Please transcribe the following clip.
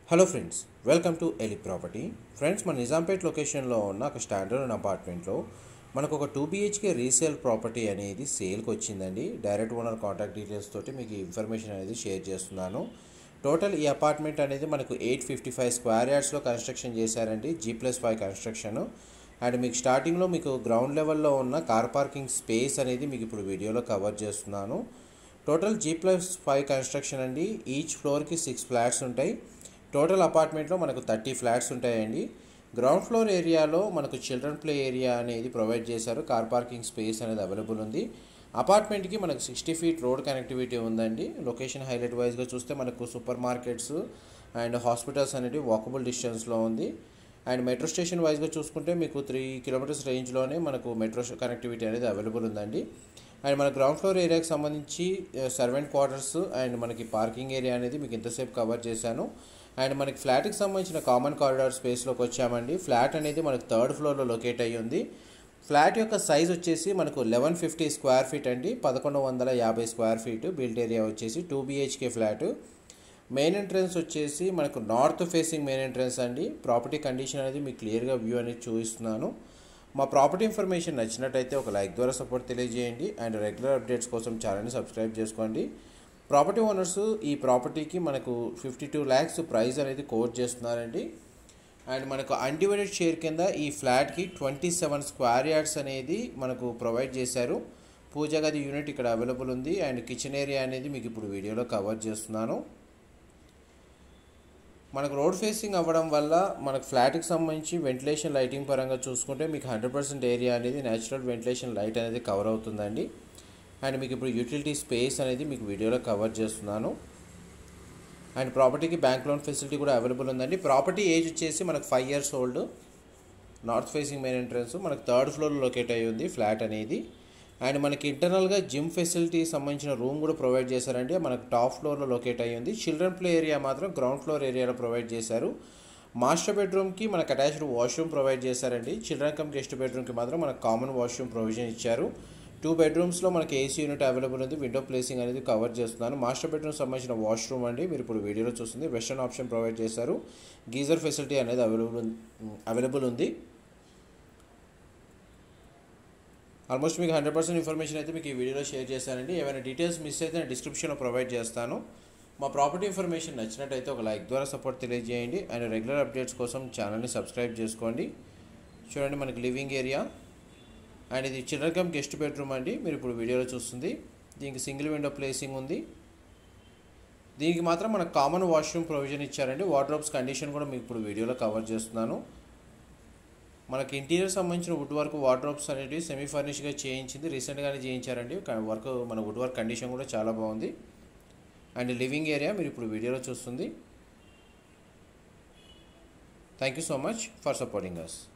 hello friends welcome to ఎలి property friends మన నిజాంపేట్ లొకేషన్లో ఉన్న ఒక స్టాండర్డ్ అపార్ట్మెంట్లో మనకు ఒక టూ బీహెచ్కే రీసేల్ ప్రాపర్టీ అనేది సేల్కి వచ్చిందండి డైరెక్ట్ ఓనర్ కాంటాక్ట్ డీటెయిల్స్ తోటి మీకు ఇన్ఫర్మేషన్ అనేది షేర్ చేస్తున్నాను టోటల్ ఈ అపార్ట్మెంట్ అనేది మనకు ఎయిట్ ఫిఫ్టీ ఫైవ్ స్క్వేర్ యార్డ్స్లో కన్స్ట్రక్షన్ చేశారండి G plus five construction and మీకు స్టార్టింగ్లో మీకు గ్రౌండ్ లెవెల్లో ఉన్న కార్ పార్కింగ్ స్పేస్ అనేది మీకు ఇప్పుడు వీడియోలో కవర్ చేస్తున్నాను total G plus five construction అండి ఈచ్ ఫ్లోర్కి సిక్స్ ఫ్లాట్స్ ఉంటాయి టోటల్ అపార్ట్మెంట్లో మనకు థర్టీ ఫ్లాట్స్ ఉంటాయండి గ్రౌండ్ ఫ్లోర్ ఏరియాలో మనకు చిల్డ్రన్ ప్లే ఏరియా అనేది ప్రొవైడ్ చేశారు కార్ పార్కింగ్ స్పేస్ అనేది అవైలబుల్ ఉంది అపార్ట్మెంట్కి మనకు సిక్స్టీ ఫీట్ రోడ్ కనెక్టివిటీ ఉందండి లొకేషన్ హైలైట్ వైజ్గా చూస్తే మనకు సూపర్ మార్కెట్స్ అండ్ హాస్పిటల్స్ అనేవి వాకబుల్ డిస్టెన్స్లో ఉంది అండ్ మెట్రో స్టేషన్ వైజ్గా చూసుకుంటే మీకు త్రీ కిలోమీటర్స్ రేంజ్లోనే మనకు మెట్రో కనెక్టివిటీ అనేది అవైలబుల్ ఉందండి అండ్ మన గ్రౌండ్ ఫ్లోర్ ఏరియాకి సంబంధించి సర్వెంట్ క్వార్టర్స్ అండ్ మనకి పార్కింగ్ ఏరియా అనేది మీకు ఇంతసేపు కవర్ చేశాను అండ్ మనకి ఫ్లాట్కి సంబంధించిన కామన్ కారిడార్ స్పేస్లోకి వచ్చామండి ఫ్లాట్ అనేది మనకు థర్డ్ ఫ్లోర్లో లొకేట్ అయ్యి ఉంది ఫ్లాట్ యొక్క సైజ్ వచ్చేసి మనకు లెవెన్ ఫిఫ్టీ స్క్వేర్ ఫీట్ అండి పదకొండు వందల యాభై స్క్వేర్ ఫీట్ బిల్ట్ ఏరియా వచ్చేసి two BHK flat main entrance వచ్చేసి మనకు నార్త్ ఫేసింగ్ మెయిన్ ఎంట్రన్స్ అండి ప్రాపర్టీ కండిషన్ అనేది మీకు క్లియర్గా వ్యూ అనేది చూపిస్తున్నాను మా ప్రాపర్టీ ఇన్ఫర్మేషన్ నచ్చినట్టయితే ఒక లైక్ ద్వారా సపోర్ట్ తెలియజేయండి అండ్ రెగ్యులర్ అప్డేట్స్ కోసం ఛానల్ని సబ్స్క్రైబ్ చేసుకోండి ప్రాపర్టీ ఓనర్స్ ఈ ప్రాపర్టీకి మనకు ఫిఫ్టీ టూ ల్యాక్స్ ప్రైస్ అనేది కోట్ చేస్తున్నారండి అండ్ మనకు అన్డివైడెడ్ షేర్ కింద ఈ ఫ్లాట్కి ట్వంటీ సెవెన్ స్క్వేర్ యార్డ్స్ అనేది మనకు ప్రొవైడ్ చేశారు పూజా గది యూనిట్ ఇక్కడ అవైలబుల్ ఉంది అండ్ కిచెన్ ఏరియా అనేది మీకు ఇప్పుడు వీడియోలో కవర్ చేస్తున్నాను మనకు రోడ్ ఫేసింగ్ అవ్వడం వల్ల మనకు ఫ్లాట్కి సంబంధించి వెంటిలేషన్ లైటింగ్ పరంగా చూసుకుంటే మీకు హండ్రెడ్ పర్సెంట్ ఏరియా అనేది న్యాచురల్ వెంటిలేషన్ లైట్ అనేది కవర్ అవుతుందండి అండ్ మీకు ఇప్పుడు యూటిలిటీ స్పేస్ అనేది మీకు వీడియోలో కవర్ చేస్తున్నాను అండ్ ప్రాపర్టీకి బ్యాంక్ లోన్ ఫెసిలిటీ కూడా అవైలబుల్ ఉందండి ప్రాపర్టీ ఏజ్ వచ్చేసి మనకు five years old north facing main entrance మనకు థర్డ్ ఫ్లోర్లో లొకేట్ అయ్యి ఉంది ఫ్లాట్ అనేది అండ్ మనకి ఇంటర్నల్గా జిమ్ ఫెసిలిటీ సంబంధించిన రూమ్ కూడా ప్రొవైడ్ చేశారండి మనకు టాప్ ఫ్లోర్లో లొకేట్ అయ్యి ఉంది చిల్డ్రన్ ప్లే ఏరియా మాత్రం గ్రౌండ్ ఫ్లోర్ ఏరియాలో ప్రొవైడ్ చేశారు మాస్టర్ బెడ్రూమ్కి మనకు అటాచ్డ్ వాష్రూమ్ ప్రొవైడ్ చేశారండి చిల్డ్రన్ కమ్ గెస్ట్ బెడ్రూమ్కి మాత్రం మనకు కామన్ వాష్రూమ్ ప్రొవిజన్ ఇచ్చారు టూ బెడ్రూమ్స్లో మనకి ఏసీ యూనిట్ అవైలబుల్ ఉంది విండో ప్లేసింగ్ అనేది కవర్ చేస్తున్నాను మాస్టర్ బెడ్రూమ్ సంబంధించిన వాష్రూమ్ అండి మీరు ఇప్పుడు వీడియోలో చూస్తుంది వెస్టర్న్ ఆప్షన్ ప్రొవైడ్ చేశారు గీజర్ ఫెసిలిటీ అనేది అవైలబుల్ అవైలబుల్ ఉంది ఆల్మోస్ట్ మీకు హండ్రెడ్ పర్సెంట్ ఇన్ఫర్మేషన్ అయితే మీకు ఈ వీడియోలో షేర్ చేశానండి ఏమైనా డీటెయిల్స్ మిస్ అయితే నేను డిస్క్రిప్షన్లో ప్రొవైడ్ చేస్తాను మా ప్రాపర్టీ ఇన్ఫర్మేషన్ నచ్చినట్టయితే ఒక లైక్ ద్వారా సపోర్ట్ తెలియజేయండి అండ్ రెగ్యులర్ అప్డేట్స్ కోసం ఛానల్ని సబ్స్క్రైబ్ చేసుకోండి చూడండి మనకి లివింగ్ ఏరియా అండ్ ఇది చిల్డ్రన్ కమ్ గెస్ట్ బెడ్రూమ్ అండి మీరు ఇప్పుడు వీడియోలో చూస్తుంది దీనికి సింగిల్ విండో ప్లేసింగ్ ఉంది దీనికి మాత్రం మనకు కామన్ వాష్రూమ్ ప్రొవిజన్ ఇచ్చారండి వార్డ్రోబ్స్ కండిషన్ కూడా మీకు ఇప్పుడు వీడియోలో కవర్ చేస్తున్నాను మనకి ఇంటీరియర్ సంబంధించిన వుడ్ వర్క్ వార్డ్రోబ్స్ అనేవి సెమీ ఫర్నిష్గా చేయించింది రీసెంట్గానే చేయించారండి వర్క్ మన వుడ్ వర్క్ కండిషన్ కూడా చాలా బాగుంది అండ్ లివింగ్ ఏరియా మీరు ఇప్పుడు వీడియోలో చూస్తుంది thank you so much for supporting us